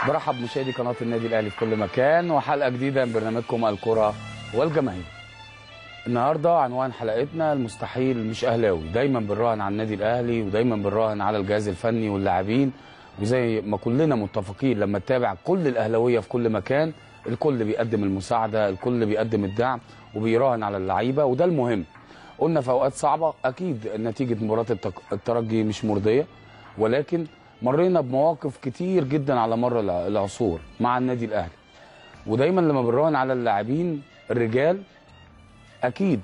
برحب مشاهدي قناه النادي الاهلي في كل مكان وحلقه جديده من برنامجكم الكره والجماهير. النهارده عنوان حلقتنا المستحيل مش اهلاوي، دايما بنراهن على النادي الاهلي ودايما بنراهن على الجهاز الفني واللاعبين وزي ما كلنا متفقين لما نتابع كل الاهلاويه في كل مكان الكل بيقدم المساعده، الكل بيقدم الدعم وبيراهن على اللعيبه وده المهم. قلنا في اوقات صعبه اكيد نتيجه مباراه التك- الترجي مش مرضيه ولكن مرينا بمواقف كتير جدا على مر الع- العصور مع النادي الاهلي ودايما لما بنراهن على اللاعبين الرجال اكيد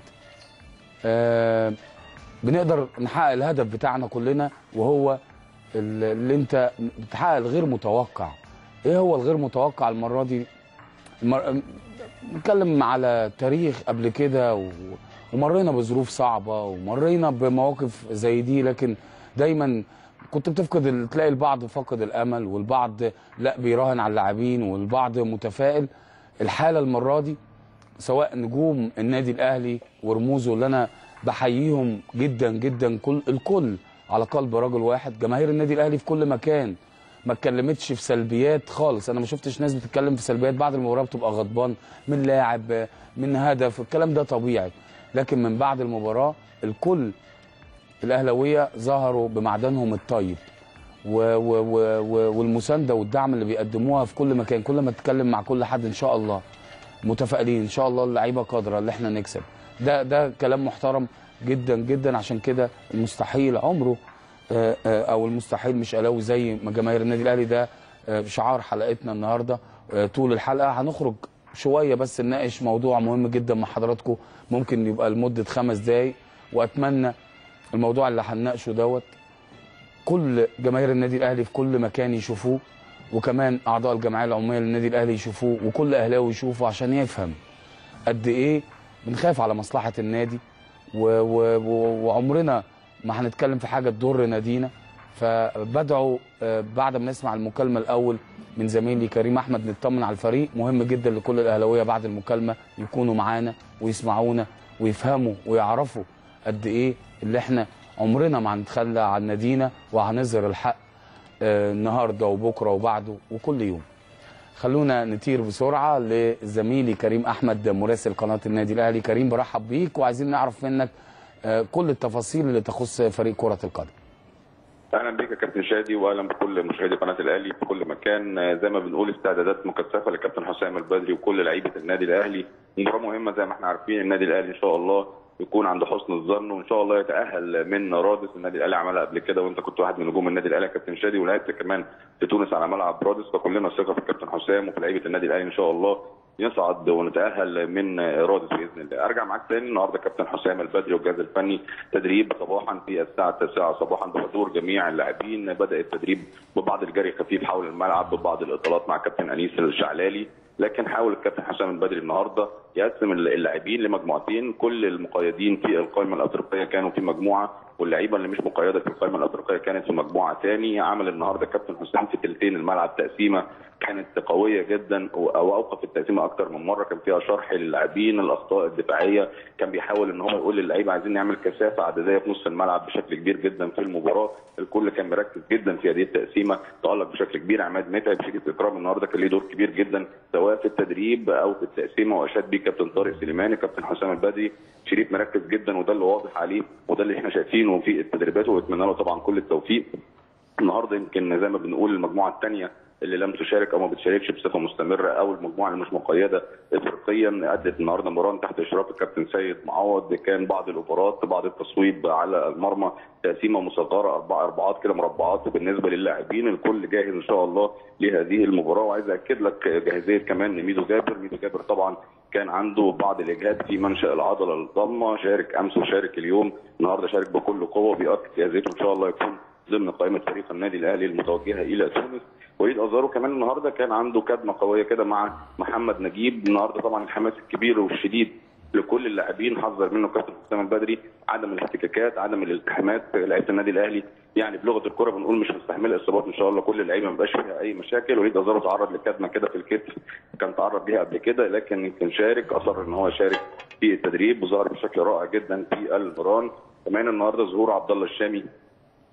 آه بنقدر نحقق الهدف بتاعنا كلنا وهو ال- اللي انت بتحقق الغير متوقع ايه هو الغير متوقع المره دي المر... نتكلم على تاريخ قبل كده و... ومرينا بظروف صعبه ومرينا بمواقف زي دي لكن دايما كنت بتفقد ال- تلاقي البعض فقد الامل والبعض لا بيراهن على اللاعبين والبعض متفائل الحاله المره دي سواء نجوم النادي الاهلي ورموزه اللي انا بحييهم جدا جدا كل الكل على قلب رجل واحد جماهير النادي الاهلي في كل مكان ما اتكلمتش في سلبيات خالص انا ما شفتش ناس بتتكلم في سلبيات بعد المباراه بتبقى غضبان من لاعب من هدف الكلام ده طبيعي لكن من بعد المباراه الكل الاهلاويه ظهروا بمعدنهم الطيب و و و و والمسانده والدعم اللي بيقدموها في كل مكان كل ما تتكلم مع كل حد ان شاء الله متفائلين ان شاء الله اللعيبه قادره اللي احنا نكسب ده ده كلام محترم جدا جدا عشان كده المستحيل عمره آه، آه، او المستحيل مش الاوي زي ما جماهير النادي الاهلي ده آه، شعار حلقتنا النهارده آه، طول الحلقه هنخرج شويه بس نناقش موضوع مهم جدا مع حضراتكم ممكن يبقى لمده خمس دقايق واتمنى الموضوع اللي هنناقشه دوت كل جماهير النادي الاهلي في كل مكان يشوفوه وكمان اعضاء الجمعيه العموميه للنادي الاهلي يشوفوه وكل اهلاوي يشوفه عشان يفهم قد ايه بنخاف على مصلحه النادي و و و وعمرنا ما هنتكلم في حاجه تضر نادينا فبدعو آه، بعد ما نسمع المكالمه الاول من زميلي كريم احمد نطمن على الفريق مهم جدا لكل الاهلاويه بعد المكالمه يكونوا معانا ويسمعونا ويفهموا ويعرفوا قد ايه اللي احنا عمرنا ما هنتخلى عن نادينا وهنظهر الحق آه، النهارده وبكره وبعده وكل يوم خلونا نطير بسرعه لزميلي كريم احمد مراسل قناه النادي الاهلي كريم برحب بيك وعايزين نعرف منك آه، كل التفاصيل اللي تخص فريق كره القدم اهلا بك يا كابتن شادي واهلا بكل مشاهدي قناه الاهلي في كل مكان آه، زي ما بنقول استعدادات مكثفه لكابتن حسام البدري وكل لعيبه النادي الاهلي مباراه مهمه زي ما احنا عارفين النادي الاهلي ان شاء الله يكون عند حسن الظن وان شاء الله يتاهل من رادس النادي الاهلي عملها قبل كده وانت كنت واحد من نجوم النادي الاهلي يا كابتن شادي ولعبت كمان في تونس على ملعب رادس فكلنا ثقه في الكابتن حسام وفي لعيبه النادي الاهلي ان شاء الله يصعد ونتاهل من رادس باذن الله ارجع معاك تاني النهارده كابتن حسام البدري والجهاز الفني تدريب صباحا في الساعه 9 صباحا بحضور جميع اللاعبين بدا التدريب ببعض الجري خفيف حول الملعب ببعض الاطالات مع كابتن انيس الشعلالي لكن حاول الكابتن حسام البدري النهارده يقسم اللاعبين لمجموعتين كل المقيدين في القائمه الافريقيه كانوا في مجموعه واللعيبه اللي مش مقيده في القائمه الافريقيه كانت في مجموعه ثاني عمل النهارده كابتن حسام في ثلثين الملعب تقسيمه كانت قويه جدا او اوقف التقسيمه اكتر من مره كان فيها شرح للاعبين الاخطاء الدفاعيه كان بيحاول ان هو يقول للعيبه عايزين نعمل كثافه عدديه في نص الملعب بشكل كبير جدا في المباراه الكل كان مركز جدا في هذه التقسيمه تالق بشكل كبير عماد متعب شريف اكرام النهارده كان ليه دور كبير جدا سواء في التدريب او في التقسيمه واشاد بيه كابتن طارق سليماني كابتن حسام البدري شريف مركز جدا وده اللي واضح عليه وده اللي احنا شايفينه في التدريبات واتمنى له طبعا كل التوفيق النهارده يمكن زي ما بنقول المجموعه الثانيه اللي لم تشارك او ما بتشاركش بصفه مستمره او المجموعه اللي مش مقيده افريقيا ادت النهارده مباراه تحت اشراف الكابتن سيد معوض كان بعض الاوفرات بعض التصويب على المرمى تقسيمه مصغره اربع اربعات كده مربعات بالنسبه للاعبين الكل جاهز ان شاء الله لهذه المباراه وعايز اكد لك جاهزيه كمان لميدو جابر ميدو جابر طبعا كان عنده بعض الاجهاد في منشا العضله الضمه شارك امس وشارك اليوم النهارده شارك بكل قوه بيأكد جاهزيته ان شاء الله يكون ضمن قائمه فريق النادي الاهلي المتوجهه الى تونس وليد ازارو كمان النهارده كان عنده كدمه قويه كده مع محمد نجيب النهارده طبعا الحماس الكبير والشديد لكل اللاعبين حذر منه كابتن حسام البدري عدم الاحتكاكات عدم الالتحامات لعيبه النادي الاهلي يعني بلغه الكره بنقول مش مستحمله اصابات ان شاء الله كل اللعيبه ما بقاش فيها اي مشاكل وليد ازارو تعرض لكدمه كده في الكتف كان تعرض ليها قبل كده لكن يمكن شارك اصر ان هو يشارك في التدريب وظهر بشكل رائع جدا في المران كمان النهارده ظهور عبد الله الشامي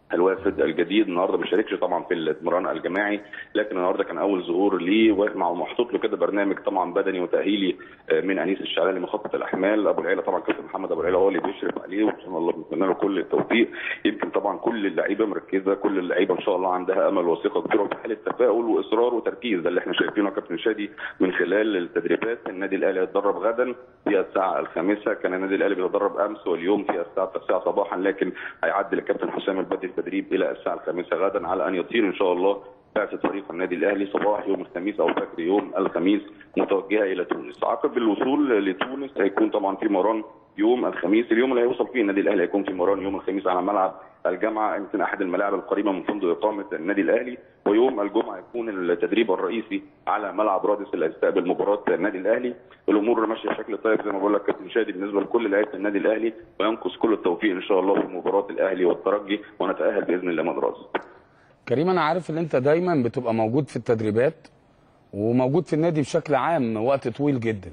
الوافد الجديد النهارده ما شاركش طبعا في الاتمران الجماعي لكن النهارده كان اول ظهور ليه ومع محطوط له كده برنامج طبعا بدني وتاهيلي من انيس الشعلاني مخطط الاحمال ابو العيله طبعا كابتن محمد ابو العيله هو اللي بيشرف عليه وان شاء الله بنتمنى له كل التوفيق يمكن طبعا كل اللعيبه مركزه كل اللعيبه ان شاء الله عندها امل وثقه كبيره وفي حاله تفاؤل واصرار وتركيز ده اللي احنا شايفينه يا كابتن شادي من خلال التدريبات النادي الاهلي هيتدرب غدا في الساعه الخامسه كان النادي الاهلي بيتدرب امس واليوم في الساعه 9 صباحا لكن هيعدي الكابتن حسام البدري التدريب الى الساعه الخامسه غدا على ان يطير ان شاء الله بعثة فريق النادي الاهلي صباح يوم الخميس او فجر يوم الخميس متوجهه الى تونس عقب الوصول لتونس هيكون طبعا في مران يوم الخميس اليوم اللي هيوصل فيه النادي الاهلي هيكون في مران يوم الخميس على ملعب الجامعه يمكن احد الملاعب القريبه من فندق اقامه النادي الاهلي ويوم الجمعه يكون التدريب الرئيسي على ملعب رادس اللي هيستقبل مباراه النادي الاهلي الامور ماشيه بشكل طيب زي ما بقول لك كابتن شادي بالنسبه لكل لعيبه النادي الاهلي وينقص كل التوفيق ان شاء الله في مباراه الاهلي والترجي ونتاهل باذن الله من رادس كريم انا عارف ان انت دايما بتبقى موجود في التدريبات وموجود في النادي بشكل عام وقت طويل جدا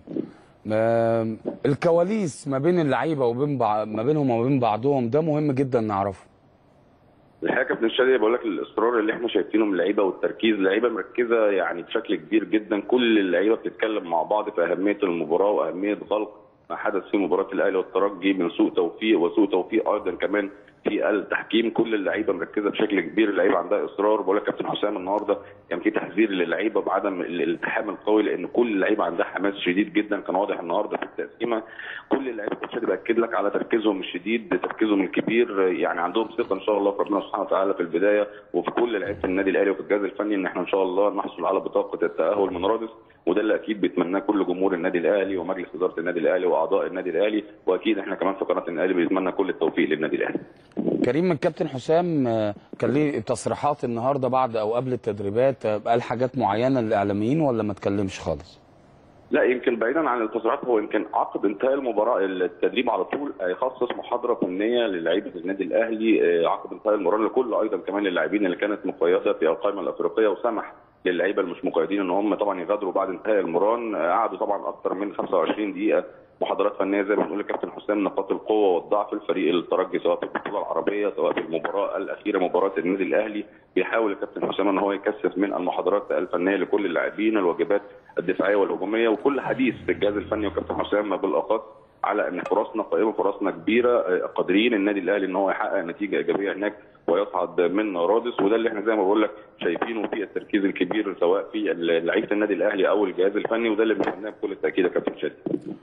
ما- الكواليس ما بين اللعيبه وبين بع... ما بينهم وما بين بعضهم ده مهم جدا نعرفه الحقيقه كابتن الشادي بقول لك الاصرار اللي احنا شايفينه من اللعيبه والتركيز اللعيبه مركزه يعني بشكل كبير جدا كل اللعيبه بتتكلم مع بعض في اهميه المباراه واهميه غلق ما حدث في مباراه الاهلي والترجي من سوء توفيق وسوء توفيق ايضا كمان في التحكيم كل اللعيبه مركزه بشكل كبير اللعيبه عندها اصرار بقول لك كابتن حسام النهارده كان في تحذير للعيبه بعدم الالتحام القوي لان كل اللعيبه عندها حماس شديد جدا كان واضح النهارده في التقسيمه كل اللعيبه كابتن باكد لك على تركيزهم الشديد تركيزهم الكبير يعني عندهم ثقه ان شاء الله في ربنا سبحانه وتعالى في البدايه وفي كل لعيبه النادي الاهلي وفي الجهاز الفني ان احنا ان شاء الله نحصل على بطاقه التاهل من رادس وده اللي اكيد بيتمناه كل جمهور النادي الاهلي ومجلس اداره النادي الاهلي واعضاء النادي الاهلي واكيد احنا كمان في قناه النادي الاهلي بنتمنى كل التوفيق للنادي الاهلي كريم الكابتن حسام آه، كان ليه تصريحات النهارده بعد او قبل التدريبات آه، قال حاجات معينه للاعلاميين ولا ما اتكلمش خالص لا يمكن بعيدا عن التصريحات هو يمكن عقب انتهاء المباراه التدريب على طول هيخصص محاضره فنيه للاعيبه النادي الاهلي آه، عقب انتهاء المباراه لكل ايضا كمان للاعبين اللي كانت مقيده في القائمه الافريقيه وسمح للعيبه اللي مش مقيدين ان هم طبعا يغادروا بعد انتهاء المران آه، قعدوا طبعا اكثر من 25 دقيقه محاضرات فنيه زي ما بنقول لكابتن حسام نقاط القوه والضعف الفريق الترجي سواء في البطوله العربيه سواء في المباراه الاخيره مباراه النادي الاهلي بيحاول الكابتن حسام ان هو يكثف من المحاضرات الفنيه لكل اللاعبين الواجبات الدفاعيه والهجوميه وكل حديث في الجهاز الفني وكابتن حسام بالاخص على ان فرصنا قائمه فرصنا كبيره آه، قادرين النادي الاهلي ان هو يحقق نتيجه ايجابيه هناك ويصعد من رادس وده اللي احنا زي ما بقول لك شايفينه في التركيز الكبير سواء في لعيبه النادي الاهلي او الجهاز الفني وده اللي بنتمناه بكل تاكيد يا كابتن شادي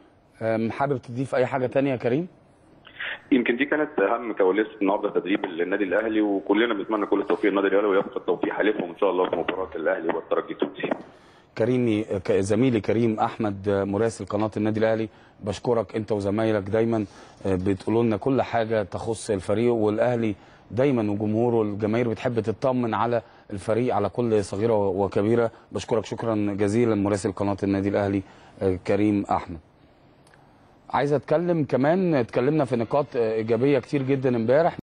آم، حابب تضيف اي حاجه تانية يا كريم يمكن دي كانت اهم كواليس النهارده تدريب النادي الاهلي وكلنا بنتمنى كل التوفيق للنادي الاهلي ويبقى التوفيق حالفهم ان شاء الله في مباراه الاهلي والترجي التونسي. كريمي ك- زميلي كريم احمد آه، مراسل قناه النادي الاهلي بشكرك انت وزمايلك دايما آه، بتقولوا لنا كل حاجه تخص الفريق والاهلي دايما وجمهوره الجماهير بتحب تطمن على الفريق على كل صغيره وكبيره بشكرك شكرا جزيلا مراسل قناه النادي الاهلي آه، كريم احمد عايز اتكلم كمان اتكلمنا في نقاط آه، ايجابيه كتير جدا امبارح